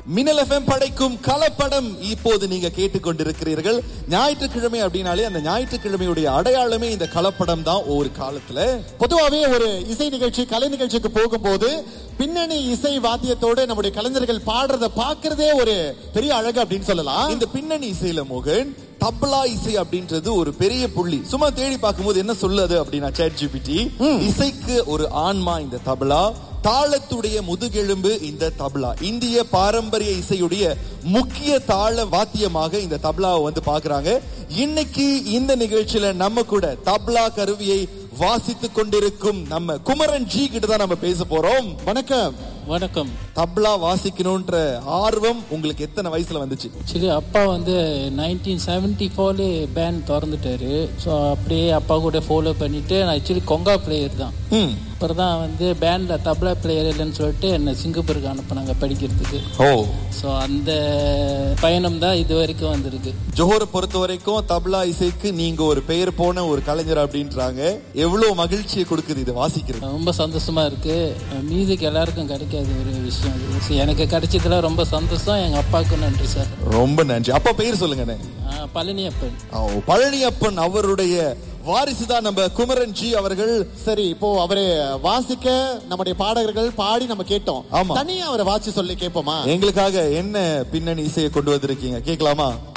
மின்னல் எஃப்எம் படைக்கும் கலப்படம் இப்போது நீங்க கேட்டுக்கொண்டிருக்கிறீர்கள் ஞாயிற்றுக்கிழமை அப்படின்னாலே அந்த ஞாயிற்றுக்கிழமையுடைய அடையாளமே இந்த கலப்படம் தான் ஒரு காலத்துல பொதுவாவே ஒரு இசை நிகழ்ச்சி கலை நிகழ்ச்சிக்கு போகும்போது பின்னணி இசை வாத்தியத்தோடு நம்முடைய கலைஞர்கள் பாடுறத பாக்குறதே ஒரு பெரிய அழகு அப்படின்னு சொல்லலாம் இந்த பின்னணி இசையில மோகன் தப்லா இசை அப்படின்றது ஒரு பெரிய புள்ளி சும்மா தேடி பார்க்கும்போது என்ன சொல்லுது அப்படின்னா சேட் ஜிபிடி இசைக்கு ஒரு ஆன்மா இந்த தபலா தாளத்துடைய முதுகெலும்பு இந்த தப்லா இந்திய பாரம்பரிய இசையுடைய முக்கிய தாள வாத்தியமாக இந்த தப்லாவை வந்து பாக்குறாங்க இன்னைக்கு இந்த நிகழ்ச்சியில நம்ம கூட தப்லா கருவியை வாசித்துக் கொண்டிருக்கும் நம்ம குமரன் ஜி கிட்ட தான் நம்ம பேச போறோம் வணக்கம் வணக்கம் தப்லா வாசிக்கணும்ன்ற ஆர்வம் உங்களுக்கு எத்தனை வயசுல வந்துச்சு ஆக்சுவலி அப்பா வந்து நைன்டீன் செவன்டி ஃபோர்லே பேண்ட் திறந்துட்டாரு ஸோ அப்படியே அப்பா கூட ஃபாலோ பண்ணிட்டு நான் ஆக்சுவலி கொங்கா பிளேயர் தான் ம் அப்புறம் தான் வந்து பேண்ட்ல தப்லா பிளேயர் இல்லைன்னு சொல்லிட்டு என்னை சிங்கப்பூருக்கு அனுப்புனாங்க படிக்கிறதுக்கு ஓ ஸோ அந்த பயணம் தான் இது வரைக்கும் வந்திருக்கு ஜோஹரை பொறுத்த வரைக்கும் தப்லா இசைக்கு நீங்க ஒரு பெயர் போன ஒரு கலைஞர் அப்படின்றாங்க எவ்வளவு மகிழ்ச்சியை கொடுக்குது இது வாசிக்கிறது ரொம்ப சந்தோஷமா இருக்கு மியூசிக் எல்லாருக்கும் கிடைக்காத ஒரு விஷயம் இது So, எனக்கு கிடைச்சதுல ரொம்ப சந்தோஷம் எங்க அப்பாவுக்கும் நன்றி சார் ரொம்ப நன்றி அப்பா பெயர் சொல்லுங்கண்ணே ஆஹ் பழனியப்பன் ஓ, பழனியப்பன் அவருடைய வாரிசு தான் நம்ம குமரன் ஜி அவர்கள் சரி இப்போ அவரு வாசிக்க நம்முடைய பாடகர்கள் பாடி நம்ம கேட்டோம் ஆமா. தனியா அவரை வாசி சொல்லி கேட்போமா எங்களுக்காக என்ன பின்னணி இசையை கொண்டு வந்திருக்கீங்க கேட்கலாமா